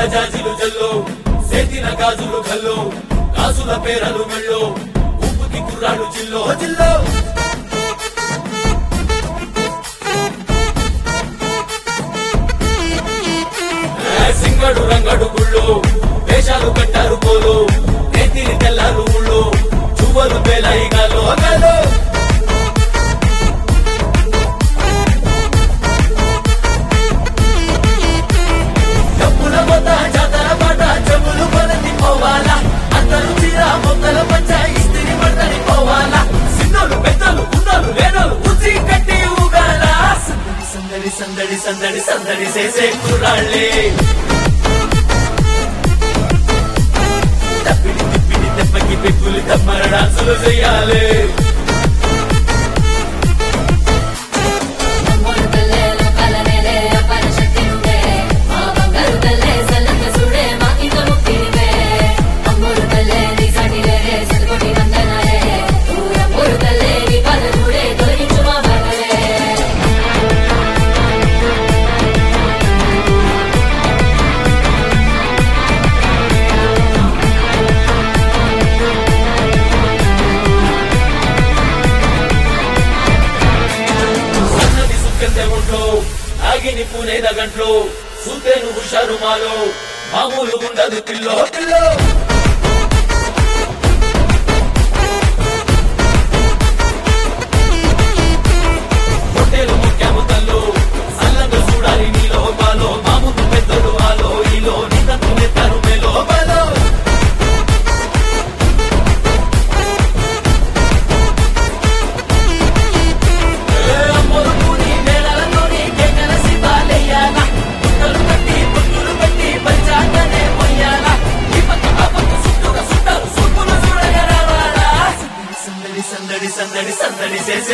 జాజిలు జల్లో సేతిన గాజులు కల్లో గాజుల పేరలు మెళ్ళో ఉప్పుకి కుర్రాడు జిల్లో జిల్లో ఏ సింగడు రంగడు గుళ్ళు వేషాలు కట్టారు పోలు నేతిని తెల్లారు ఊళ్ళు చువ్వలు పేలాయిగాలో గాలో డబ్బుల మొత్త జాతర పాట చెవులు కొనతి పోవాలా అందరూ చీర మొక్కల పంచ ఇస్తిరి పడతని పోవాలా సిన్నోలు పెద్దలు ఉన్నోలు లేనోలు ఉచి కట్టి ఊగాల సందడి సందడి సందడి సందడి చేసే కుర్రాళ్ళే తప్పిడి తిప్పిడి దెబ్బకి పెక్కులు తమ్మర డాన్సులు చెయ్యాలి అమ్మోరు తల్లే లోకాల నేలే అపార శక్తి నువ్వే మా బంగారు తల్లే సల్లంగా చూడే మాకింత ముక్తి నువ్వే అమ్మోరు తల్లే నీ సాటి లేరే సదుకోటి వందనాలే అమ్మోరు తల్లే నీ పాద చూడే తొలగించు మా బాధలే సన్నది సుక్కెంతే ఒంట్లో ఆగిని పూనేద గంట్లో సూతేను హుషారు మాలో మామూలు ఉండదు పిల్లో పిల్లో పొట్టేలు ముఖ్యము తల్లు సల్లంగా చూడాలి నీలో బాలో మామూలు పెద్దలు ఆలో ఈలో నీతంతు నెత్తరు మేలో బాలో మొరుకుని నేలలోని గెంగల శివాలయాల పుట్టలు కట్టి పుట్టులు పెట్టి పంచాంగనే మొయ్యాల ఈ పక్క ఆ పక్క చుట్టూగా చుట్టాలు సూపులు చూడగలవాడా సందడి సందడి సందడి సందడి చేసే